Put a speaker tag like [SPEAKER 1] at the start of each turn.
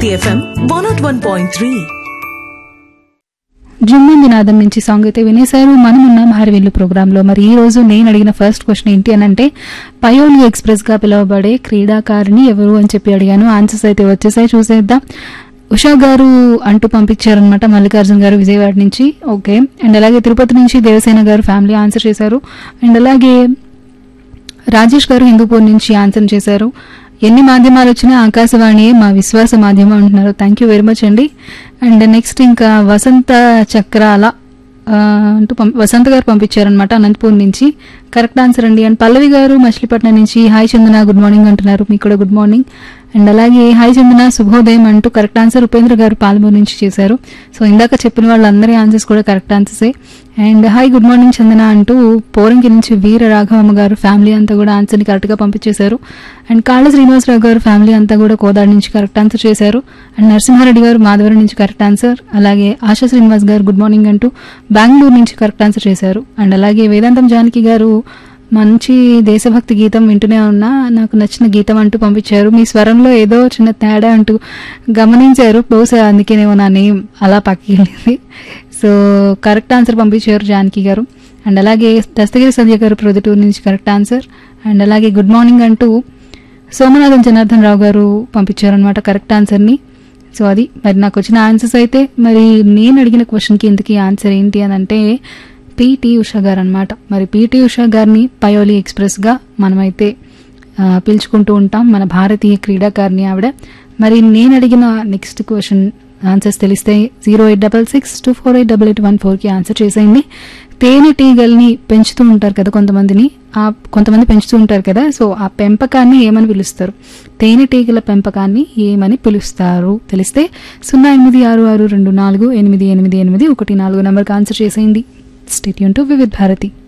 [SPEAKER 1] Hit FM 101.3.
[SPEAKER 2] జుమ్మంది నాదం నుంచి song అయితే వినేశారు మనమున్నాం హరివిల్లు ప్రోగ్రాంలో మరి ఈ రోజు నేను అడిగిన ఫస్ట్ క్వశ్చన్ ఏంటి అని అంటే పయోలి ఎక్స్ప్రెస్ గా పిలువబడే క్రీడాకారిణి ఎవరు అని చెప్పి అడిగాను ఆన్సర్స్ అయితే వచ్చేసాయి చూసేద్దాం ఉషా గారు అంటూ పంపించారనమాట మల్లికార్జున్ గారు విజయవాడ నుంచి ఓకే అండ్ అలాగే తిరుపతి నుంచి దేవసేన గారు ఫ్యామిలీ ఆన్సర్ చేశారు అండ్ అలాగే రాజేష్ గారు హిందూపూర్ నుంచి ఆన్సర్ చేశారు ఎన్ని మాధ్యమాలు వచ్చినా ఆకాశవాణియే మా విశ్వాస మాధ్యమం అంటున్నారు థ్యాంక్ యూ వెరీ మచ్ అండి అండ్ నెక్స్ట్ ఇంకా వసంత చక్రాల ఆ, అంటూ పం- వసంత గారు పంపించారనమాట అనంతపూర్ నుంచి కరెక్ట్ ఆన్సర్ అండి అండ్ పల్లవి గారు మచిలీపట్నం నుంచి హాయ్ చందన గుడ్ మార్నింగ్ అంటున్నారు మీకు కూడా గుడ్ మార్నింగ్ అండ్ అలాగే హాయ్ చందన శుభోదయం అంటూ కరెక్ట్ ఆన్సర్ ఉపేంద్ర గారు పాలమూరు నుంచి చేశారు సో ఇందాక చెప్పిన వాళ్ళందరి ఆన్సర్స్ కూడా కరెక్ట్ ఆన్సర్సే and hi good morning Chandana అంటూ పోరంకి నుంచి వీర రాఘవమ్మ గారు ఫ్యామిలీ అంతా కూడా ఆన్సర్ని కరెక్ట్గా పంపించేశారు అండ్ కాళ్ళ శ్రీనివాసరావు గారు ఫ్యామిలీ అంతా కూడా కోదాడ నుంచి కరెక్ట్ ఆన్సర్ చేశారు అండ్ నరసింహారెడ్డి గారు మాధవరం నుంచి కరెక్ట్ ఆన్సర్ అలాగే ఆశా శ్రీనివాస్ గారు గుడ్ మార్నింగ్ అంటూ బెంగళూరు నుంచి కరెక్ట్ ఆన్సర్ చేశారు అండ్ అలాగే వేదాంతం జానకి గారు మంచి దేశభక్తి గీతం వింటూనే ఉన్నా నాకు నచ్చిన గీతం అంటూ పంపించారు మీ స్వరంలో ఏదో చిన్న తేడా అంటూ గమనించారు బహుశా అందుకేనేమో నా నేమ్ అలా పక్కకి వెళ్ళింది సో కరెక్ట్ ఆన్సర్ పంపించారు జానకి గారు అండ్ అలాగే దస్తగిరి సంధ్య గారు ప్రొద్దుటూరు నుంచి కరెక్ట్ ఆన్సర్ అండ్ అలాగే గుడ్ మార్నింగ్ అంటూ సోమనాథన్ జనార్దన్ రావు గారు పంపించారనమాట కరెక్ట్ ఆన్సర్ని సో అది మరి నాకు వచ్చిన ఆన్సర్స్ అయితే మరి నేను అడిగిన క్వశ్చన్కి ఇంతకీ ఆన్సర్ ఏంటి అని అంటే పిటి ఉషా గారు అనమాట మరి పిటి ఉషా గారిని పయోలి ఎక్స్ప్రెస్గా మనమైతే ఆ, పిలుచుకుంటూ ఉంటాం మన భారతీయ క్రీడాకారిణి ఆవిడ మరి నేను అడిగిన నెక్స్ట్ క్వశ్చన్ ఆన్సర్స్ తెలిస్తే zero eight double six two four eight double eight one ఫోర్కి ఆన్సర్ చేసేయండి తేనెటీగల్ని పెంచుతూ ఉంటారు కదా కొంతమందిని ఆ కొంతమంది పెంచుతూ ఉంటారు కదా సో ఆ పెంపకాన్ని ఏమని పిలుస్తారు తేనెటీగల పెంపకాన్ని ఏమని పిలుస్తారు తెలిస్తే సున్నా ఎనిమిది ఆరు ఆరు రెండు నాలుగు ఎనిమిది ఎనిమిది ఎనిమిది ఒకటి నాలుగు నెంబర్కి ఆన్సర్ చేసేయండి స్టేట్యూన్ టు వివిధ్ భారతి